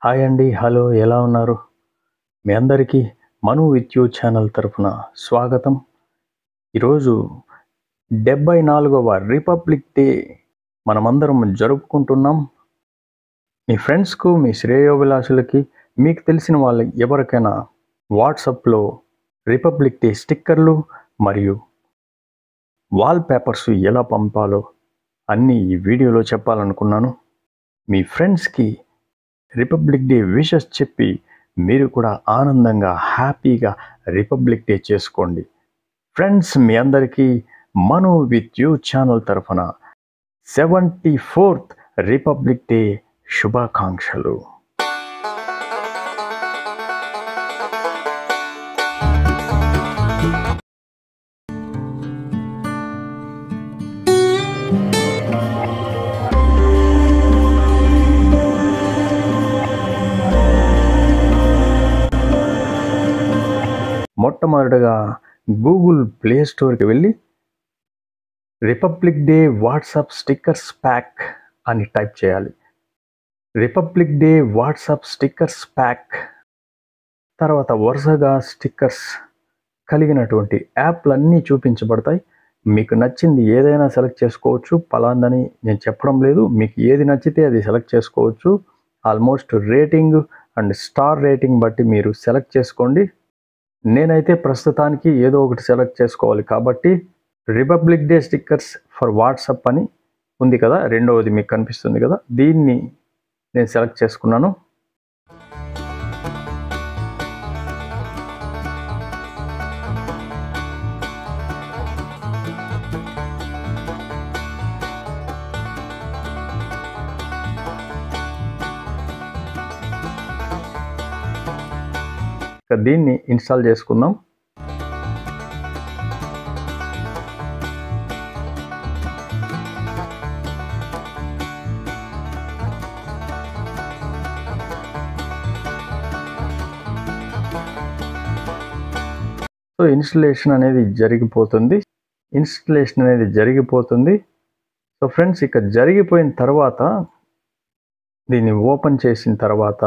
hi అండి hello ఎలా ఉన్నారు మీ అందరికీ మను విత్ యూ ఛానల్ తరఫున స్వాగతం ఈరోజు డెబ్బై నాలుగవ రిపబ్లిక్ డే మనమందరం జరుపుకుంటున్నాం మీ ఫ్రెండ్స్కు మీ శ్రేయోభిలాషులకి మీకు తెలిసిన వాళ్ళ ఎవరికైనా వాట్సాప్లో రిపబ్లిక్ డే స్టిక్కర్లు మరియు వాల్ పేపర్స్ ఎలా పంపాలో అన్నీ ఈ వీడియోలో చెప్పాలనుకున్నాను మీ ఫ్రెండ్స్కి రిపబ్లిక్ డే విషెస్ చెప్పి మీరు కూడా ఆనందంగా హ్యాపీగా రిపబ్లిక్ డే చేసుకోండి ఫ్రెండ్స్ మీ అందరికీ మను విత్ యూ ఛానల్ తరఫున సెవెంటీ ఫోర్త్ రిపబ్లిక్ డే శుభాకాంక్షలు మొట్టమొదటగా గూగుల్ ప్లే స్టోర్కి వెళ్ళి Republic Day WhatsApp stickers pack అని టైప్ చేయాలి Republic Day WhatsApp stickers pack తర్వాత వరుసగా స్టిక్కర్స్ కలిగినటువంటి యాప్లన్నీ చూపించబడతాయి మీకు నచ్చింది ఏదైనా సెలెక్ట్ చేసుకోవచ్చు పలాందని నేను చెప్పడం లేదు మీకు ఏది నచ్చితే అది సెలెక్ట్ చేసుకోవచ్చు almost rating and star rating బట్టి మీరు సెలెక్ట్ చేసుకోండి నేనైతే ప్రస్తుతానికి ఏదో ఒకటి సెలెక్ట్ చేసుకోవాలి కాబట్టి Republic Day stickers for WhatsApp అని ఉంది కదా రెండవది మీకు కనిపిస్తుంది కదా దీన్ని నేను సెలెక్ట్ చేసుకున్నాను ఇక దీన్ని ఇన్స్టాల్ చేసుకుందాం సో ఇన్స్టలేషన్ అనేది జరిగిపోతుంది ఇన్స్టలేషన్ అనేది జరిగిపోతుంది సో ఫ్రెండ్స్ ఇక జరిగిపోయిన తర్వాత దీన్ని ఓపెన్ చేసిన తర్వాత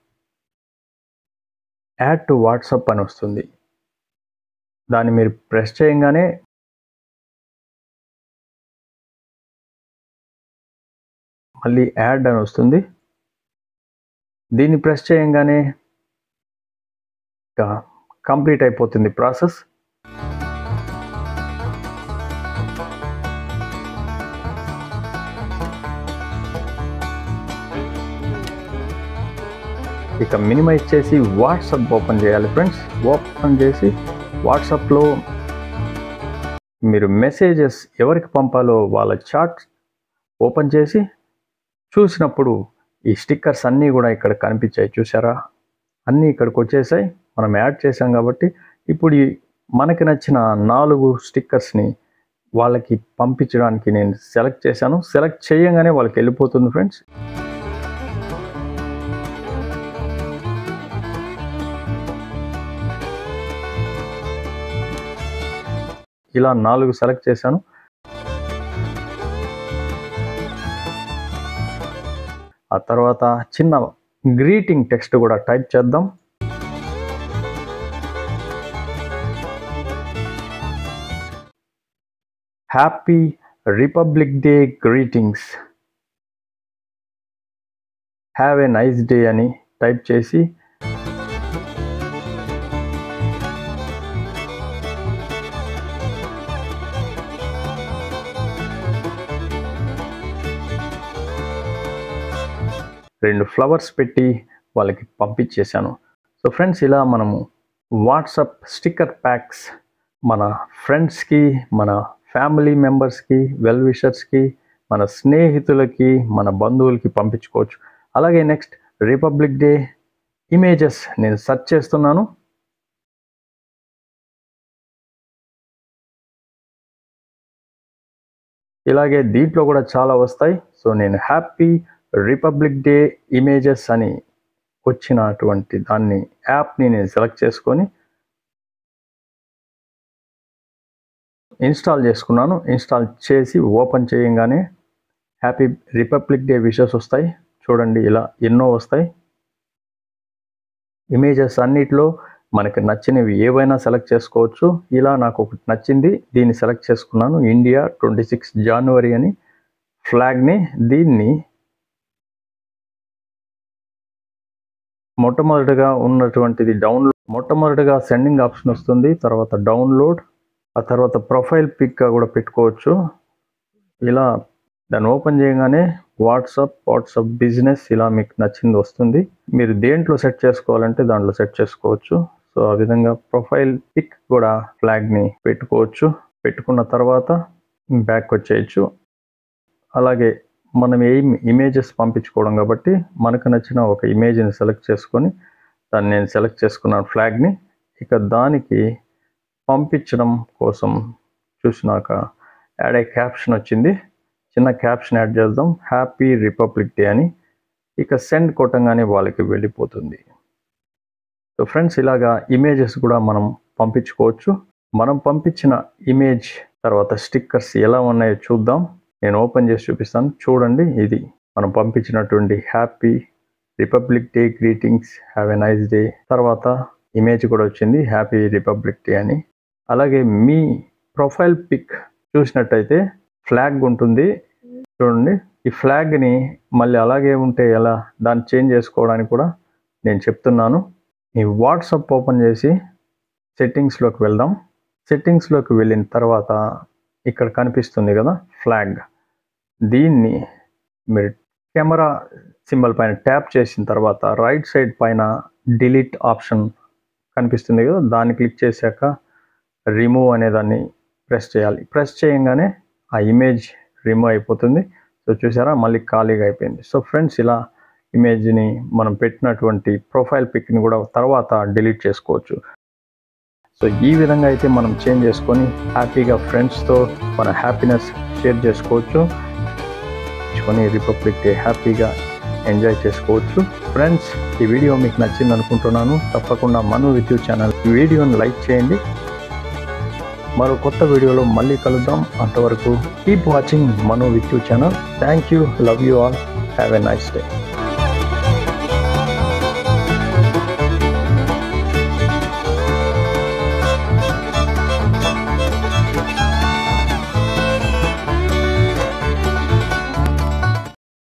యాడ్ టు వాట్సప్ అని వస్తుంది దాన్ని మీరు ప్రెస్ చేయగానే మళ్ళీ యాడ్ అని వస్తుంది దీన్ని ప్రెస్ చేయగానే ఇక కంప్లీట్ అయిపోతుంది ప్రాసెస్ ఇక మినిమైజ్ చేసి వాట్సాప్ ఓపెన్ చేయాలి ఫ్రెండ్స్ ఓపెన్ చేసి వాట్సాప్లో మీరు మెసేజెస్ ఎవరికి పంపాలో వాళ్ళ చాట్ ఓపెన్ చేసి చూసినప్పుడు ఈ స్టిక్కర్స్ అన్నీ కూడా ఇక్కడ కనిపించాయి చూసారా అన్నీ ఇక్కడికి వచ్చేసాయి మనం యాడ్ చేసాం కాబట్టి ఇప్పుడు ఈ మనకి నచ్చిన నాలుగు స్టిక్కర్స్ని వాళ్ళకి పంపించడానికి నేను సెలెక్ట్ చేశాను సెలెక్ట్ చేయగానే వాళ్ళకి వెళ్ళిపోతుంది ఫ్రెండ్స్ ఇలా నాలుగు సెలెక్ట్ చేశాను ఆ తర్వాత చిన్న గ్రీటింగ్ టెక్స్ట్ కూడా టైప్ చేద్దాం happy Republic Day greetings have a nice day అని టైప్ చేసి రెండు ఫ్లవర్స్ పెట్టి వాళ్ళకి పంపించేశాను సో ఫ్రెండ్స్ ఇలా మనము వాట్సప్ స్టిక్కర్ ప్యాక్స్ మన ఫ్రెండ్స్కి మన ఫ్యామిలీ మెంబర్స్కి వెల్ విషర్స్కి మన స్నేహితులకి మన బంధువులకి పంపించుకోవచ్చు అలాగే నెక్స్ట్ రిపబ్లిక్ డే ఇమేజెస్ నేను సెర్చ్ చేస్తున్నాను ఇలాగే దీంట్లో కూడా చాలా వస్తాయి సో నేను హ్యాపీ రిపబ్లిక్ డే ఇమేజెస్ అని వచ్చినటువంటి దాన్ని యాప్ని నేను సెలెక్ట్ చేసుకొని ఇన్స్టాల్ చేసుకున్నాను ఇన్స్టాల్ చేసి ఓపెన్ చేయగానే హ్యాపీ రిపబ్లిక్ డే విషెస్ వస్తాయి చూడండి ఇలా ఎన్నో వస్తాయి ఇమేజెస్ అన్నిటిలో మనకి నచ్చినవి ఏవైనా సెలెక్ట్ చేసుకోవచ్చు ఇలా నాకు ఒకటి నచ్చింది దీన్ని సెలెక్ట్ చేసుకున్నాను ఇండియా ట్వంటీ సిక్స్ జనవరి అని ఫ్లాగ్ని దీన్ని మొట్టమొదటిగా ఉన్నటువంటిది డౌన్లోడ్ మొట్టమొదటిగా సెండింగ్ ఆప్షన్ వస్తుంది తర్వాత డౌన్లోడ్ ఆ తర్వాత ప్రొఫైల్ పిక్గా కూడా పెట్టుకోవచ్చు ఇలా దాన్ని ఓపెన్ చేయగానే వాట్సాప్ వాట్సాప్ బిజినెస్ ఇలా మీకు నచ్చింది వస్తుంది మీరు దేంట్లో సెట్ చేసుకోవాలంటే దాంట్లో సెట్ చేసుకోవచ్చు సో ఆ విధంగా ప్రొఫైల్ పిక్ కూడా ఫ్లాగ్ని పెట్టుకోవచ్చు పెట్టుకున్న తర్వాత బ్యాక్ వచ్చేయచ్చు అలాగే మనం ఏం ఇమేజెస్ పంపించుకోవడం కాబట్టి మనకు నచ్చిన ఒక ఇమేజ్ని సెలెక్ట్ చేసుకొని దాన్ని నేను సెలెక్ట్ చేసుకున్నాను ఫ్లాగ్ని ఇక దానికి పంపించడం కోసం చూసినాక యాడ్ ఏ క్యాప్షన్ వచ్చింది చిన్న క్యాప్షన్ యాడ్ చేద్దాం హ్యాపీ రిపబ్లిక్ డే అని ఇక సెండ్ కొట్టంగానే వాళ్ళకి వెళ్ళిపోతుంది సో ఫ్రెండ్స్ ఇలాగా ఇమేజెస్ కూడా మనం పంపించుకోవచ్చు మనం పంపించిన ఇమేజ్ తర్వాత స్టిక్కర్స్ ఎలా ఉన్నాయో చూద్దాం నేను ఓపెన్ చేసి చూపిస్తాను చూడండి ఇది మనం పంపించినటువంటి happy Republic Day greetings have a nice day తర్వాత ఇమేజ్ కూడా వచ్చింది హ్యాపీ రిపబ్లిక్ డే అని అలాగే మీ ప్రొఫైల్ పిక్ చూసినట్టయితే ఫ్లాగ్ ఉంటుంది చూడండి ఈ ఫ్లాగ్ని మళ్ళీ అలాగే ఉంటే ఎలా దాన్ని చేంజ్ చేసుకోవడానికి కూడా నేను చెప్తున్నాను ఈ వాట్సాప్ ఓపెన్ చేసి సెట్టింగ్స్లోకి వెళ్దాం సెట్టింగ్స్లోకి వెళ్ళిన తర్వాత ఇక్కడ కనిపిస్తుంది కదా ఫ్లాగ్ దీన్ని మీరు కెమెరా సింబల్ పైన ట్యాప్ చేసిన తర్వాత రైట్ సైడ్ పైన డిలీట్ ఆప్షన్ కనిపిస్తుంది కదా దాన్ని క్లిక్ చేశాక రిమూవ్ అనే దాన్ని ప్రెస్ చేయాలి ప్రెస్ చేయంగానే ఆ ఇమేజ్ రిమూవ్ అయిపోతుంది సో చూసారా మళ్ళీ ఖాళీగా అయిపోయింది సో ఫ్రెండ్స్ ఇలా ఇమేజ్ని మనం పెట్టినటువంటి ప్రొఫైల్ పిక్ని కూడా తర్వాత డిలీట్ చేసుకోవచ్చు సో ఈ విధంగా అయితే మనం చేంజ్ చేసుకొని హ్యాపీగా ఫ్రెండ్స్తో మన హ్యాపీనెస్ షేర్ చేసుకోవచ్చు కొని రిపబ్లిక్ డే హ్యాపీగా ఎంజాయ్ చేసుకోవచ్చు ఫ్రెండ్స్ ఈ వీడియో మీకు నచ్చింది అనుకుంటున్నాను తప్పకుండా మను విద్యు ఛానల్ ఈ వీడియోని లైక్ చేయండి మరో కొత్త వీడియోలో మళ్ళీ కలుద్దాం అంతవరకు keep watching Manu with you channel thank you love you all have a nice day